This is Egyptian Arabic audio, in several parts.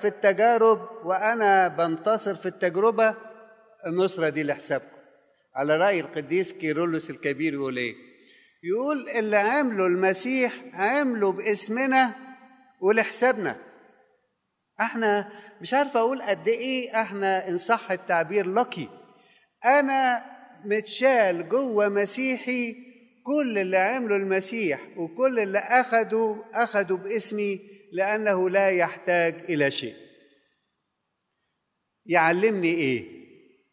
في التجارب وانا بنتصر في التجربه النصره دي لحسابكم على راي القديس كيرلس الكبير يقول ايه يقول اللي عمله المسيح عمله باسمنا ولحسابنا احنا مش عارف اقول قد ايه احنا ان صح التعبير لقي انا متشال جوه مسيحي كل اللي عمله المسيح وكل اللي اخده اخده باسمي لانه لا يحتاج الى شيء يعلمني ايه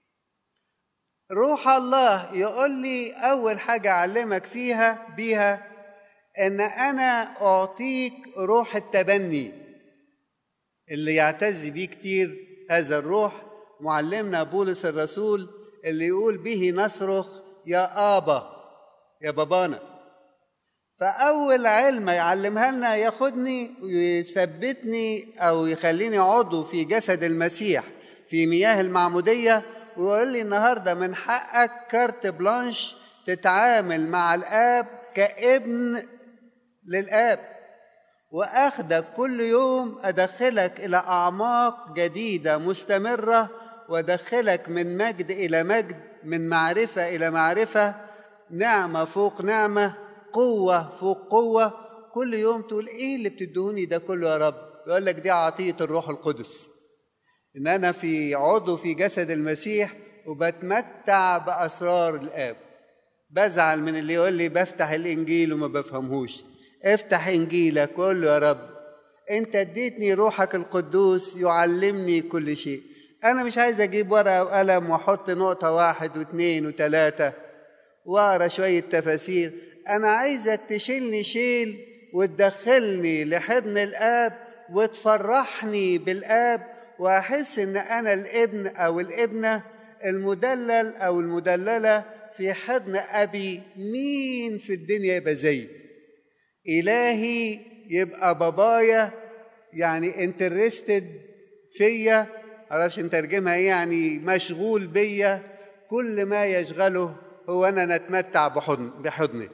روح الله يقول لي اول حاجه اعلمك فيها بيها ان انا اعطيك روح التبني اللي يعتز بيه كتير هذا الروح معلمنا بولس الرسول اللي يقول به نصرخ يا ابا يا بابانا فاول علم يعلمها لنا ياخدني ويثبتني او يخليني عضو في جسد المسيح في مياه المعموديه ويقول لي النهارده من حقك كارت بلانش تتعامل مع الاب كابن للاب واخدك كل يوم ادخلك الى اعماق جديده مستمره وادخلك من مجد الى مجد من معرفه الى معرفه نعمه فوق نعمه قوه فوق قوه كل يوم تقول ايه اللي بتدهوني ده كله يا رب يقول لك دي عطيه الروح القدس ان انا في عضو في جسد المسيح وبتمتع باسرار الاب بزعل من اللي يقول لي بفتح الانجيل وما بفهمهوش افتح انجيلك وقول له يا رب انت اديتني روحك القدوس يعلمني كل شيء انا مش عايز اجيب ورقه وقلم واحط نقطه واحد واثنين وثلاثه واقرا شويه تفاسير انا عايزك تشيلني شيل وتدخلني لحضن الاب وتفرحني بالاب واحس ان انا الابن او الابنه المدلل او المدلله في حضن ابي مين في الدنيا يبقى زيي الهي يبقى بابايا يعني انترستد فيا معرفش نترجمها ايه يعني مشغول بيا كل ما يشغله هو انا نتمتع بحضن بحضنه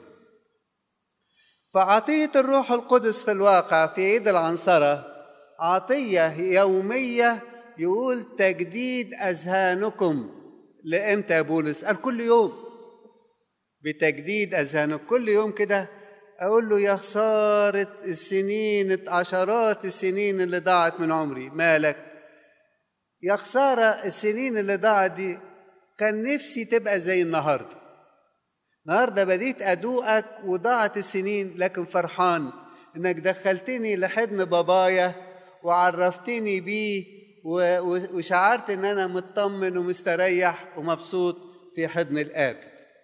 فعطيه الروح القدس في الواقع في عيد العنصره عطيه يوميه يقول تجديد اذهانكم لامتى يا بولس قال كل يوم بتجديد اذهانك كل يوم كده اقول له يا خساره السنين عشرات السنين اللي ضاعت من عمري مالك يا خساره السنين اللي ضاعت دي كان نفسي تبقى زي النهارده النهارده بديت ادوقك وضاعت السنين لكن فرحان انك دخلتني لحضن بابايا وعرفتني بيه وشعرت ان انا مطمن ومستريح ومبسوط في حضن الاب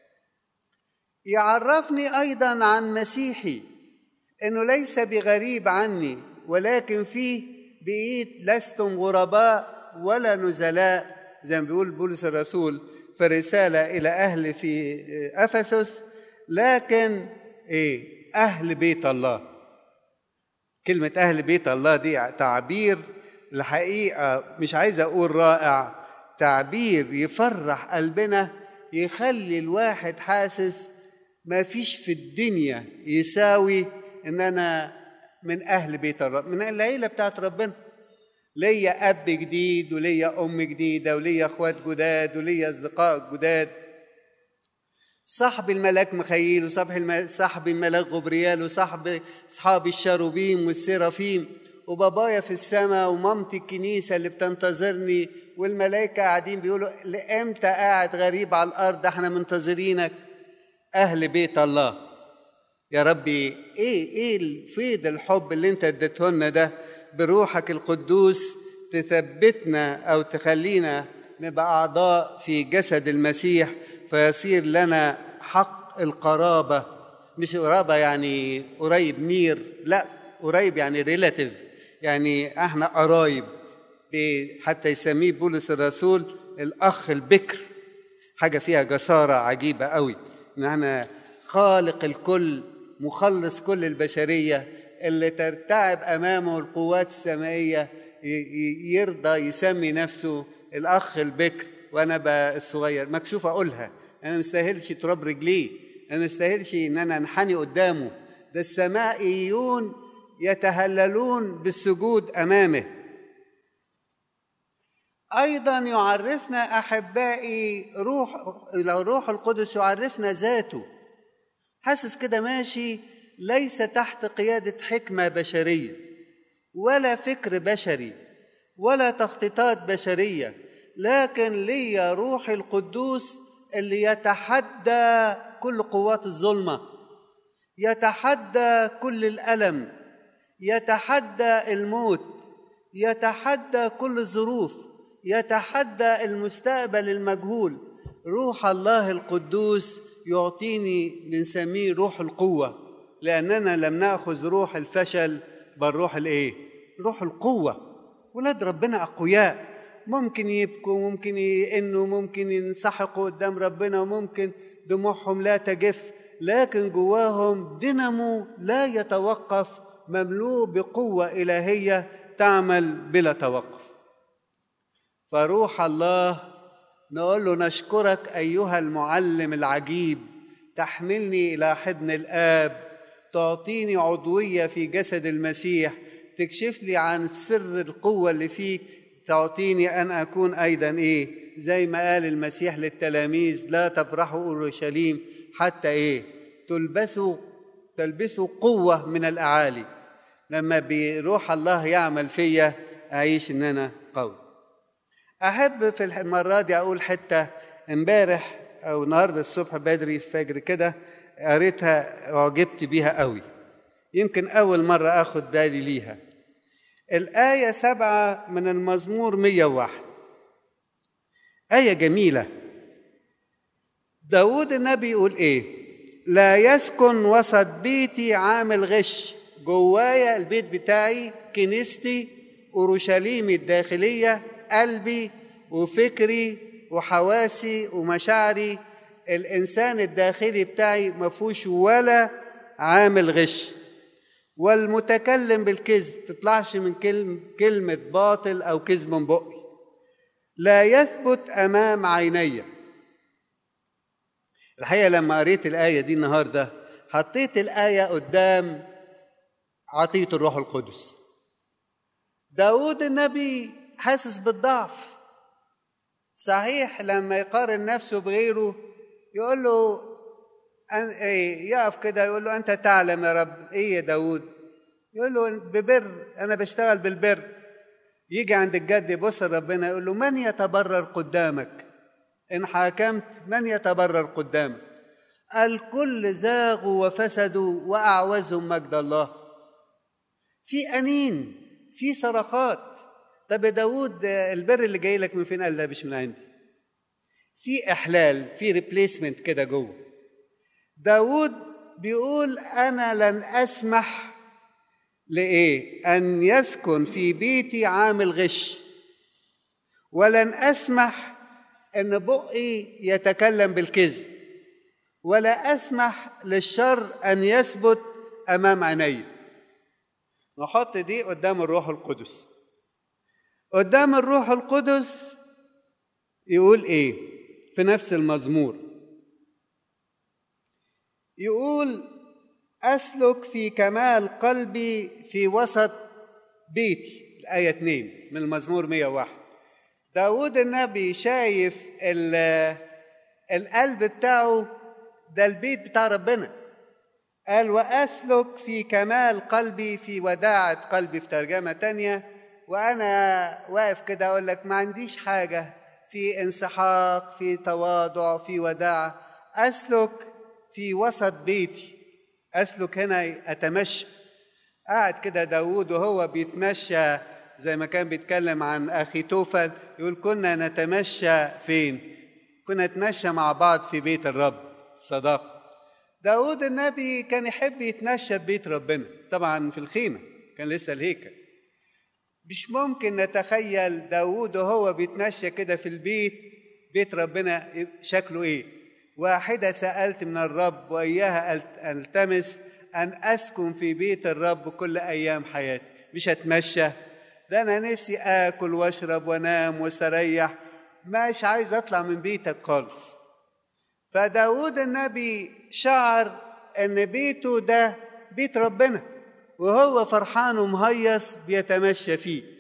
يعرفني ايضا عن مسيحي انه ليس بغريب عني ولكن فيه بقيت لستم غرباء ولا نزلاء زي ما بيقول بولس الرسول في رساله الى اهل في افسس لكن ايه اهل بيت الله كلمه اهل بيت الله دي تعبير الحقيقه مش عايز اقول رائع تعبير يفرح قلبنا يخلي الواحد حاسس ما فيش في الدنيا يساوي ان انا من اهل بيت الرب من العيله بتاعت ربنا ليا اب جديد وليا ام جديده وليا اخوات جداد وليا اصدقاء جداد صاحب الملاك مخيل وصاحب صاحب الملاك غبريال وصاحب اصحاب الشروبيم والسرافيم وبابايا في السماء ومامتي الكنيسه اللي بتنتظرني والملائكه قاعدين بيقولوا لامتى قاعد غريب على الارض احنا منتظرينك اهل بيت الله يا ربي ايه ايه الفيض الحب اللي انت اديته لنا ده بروحك القدوس تثبتنا او تخلينا نبقى اعضاء في جسد المسيح فيصير لنا حق القرابه مش قرابه يعني قريب نير لا قريب يعني ريلاتيف يعني احنا قرايب حتى يسميه بولس الرسول الاخ البكر حاجه فيها جساره عجيبه قوي ان احنا خالق الكل مخلص كل البشريه اللي ترتعب امامه القوات السمائيه يرضى يسمي نفسه الاخ البكر وانا بقى الصغير مكشوف اقولها انا مستاهلش تراب رجليه انا مستاهلش ان انا انحني قدامه ده السمائيون يتهللون بالسجود امامه ايضا يعرفنا احبائي روح لو الروح القدس يعرفنا ذاته حاسس كده ماشي ليس تحت قياده حكمه بشريه ولا فكر بشري ولا تخطيطات بشريه لكن ليا روح القدوس اللي يتحدى كل قوات الظلمه يتحدى كل الالم يتحدى الموت يتحدى كل الظروف يتحدى المستقبل المجهول روح الله القدوس يعطيني بنسميه روح القوه لاننا لم ناخذ روح الفشل بل روح الايه روح القوه ولاد ربنا اقوياء ممكن يبكوا ممكن يئنوا ممكن ينسحقوا قدام ربنا وممكن دموعهم لا تجف لكن جواهم دينامو لا يتوقف مملوء بقوة إلهية تعمل بلا توقف فروح الله نقول له نشكرك أيها المعلم العجيب تحملني إلى حضن الآب تعطيني عضوية في جسد المسيح تكشف لي عن سر القوة اللي فيك تعطيني أن أكون أيضا إيه زي ما قال المسيح للتلاميذ لا تبرحوا أورشليم حتى إيه تلبسوا تلبسوا قوة من الأعالي لما بروح الله يعمل فيا أعيش إن أنا قوي أحب في المرة دي أقول حتة امبارح أو النهاردة الصبح بدري في فجر كده قريتها وعجبت بيها قوي يمكن أول مرة أخد بالي ليها الآية سبعة من المزمور 101 آية جميلة داود النبي يقول إيه لا يسكن وسط بيتي عامل غش جوايا البيت بتاعي كنيستي أورشليمي الداخلية قلبي وفكري وحواسي ومشاعري الإنسان الداخلي بتاعي ما فيهوش ولا عامل غش والمتكلم بالكذب تطلعش من كلمة, كلمة باطل أو كذب من بقي لا يثبت أمام عيني الحقيقة لما قريت الآية دي النهاردة حطيت الآية قدام عطية الروح القدس داود النبي حاسس بالضعف صحيح لما يقارن نفسه بغيره يقول له أن إيه يقف كده يقول له أنت تعلم يا رب إيه يا داود يقول له ببر أنا بشتغل بالبر يجي عند الجد يبص ربنا يقول له من يتبرر قدامك إن حاكمت من يتبرر قدامك الكل زاغوا وفسدوا وأعوزهم مجد الله في أنين في صرخات طب يا داود البر اللي جاي لك من فين قال لا مش من عندي في إحلال في ريبليسمنت كده جوه داود بيقول أنا لن أسمح لإيه أن يسكن في بيتي عامل غش ولن أسمح أن بقي يتكلم بالكذب ولا أسمح للشر أن يثبت أمام عيني نحط دي قدام الروح القدس قدام الروح القدس يقول ايه في نفس المزمور يقول اسلك في كمال قلبي في وسط بيتي الايه 2 من المزمور 101 داود النبي شايف القلب بتاعه ده البيت بتاع ربنا قال وأسلك في كمال قلبي في وداعة قلبي في ترجمة تانية وأنا واقف كده أقول لك ما عنديش حاجة في انسحاق في تواضع في وداعة أسلك في وسط بيتي أسلك هنا أتمشى قاعد كده داود وهو بيتمشى زي ما كان بيتكلم عن أخي توفل يقول كنا نتمشى فين كنا نتمشى مع بعض في بيت الرب صداقة داود النبي كان يحب يتمشى ببيت ربنا طبعا في الخيمة كان لسه الهيكل مش ممكن نتخيل داود وهو بيتمشى كده في البيت بيت ربنا شكله ايه واحدة سألت من الرب وإياها ألتمس أن أسكن في بيت الرب كل أيام حياتي مش أتمشى ده أنا نفسي آكل وأشرب وأنام واستريح مش عايز أطلع من بيتك خالص فداود النبي شعر ان بيته ده بيت ربنا وهو فرحان ومهيص بيتمشى فيه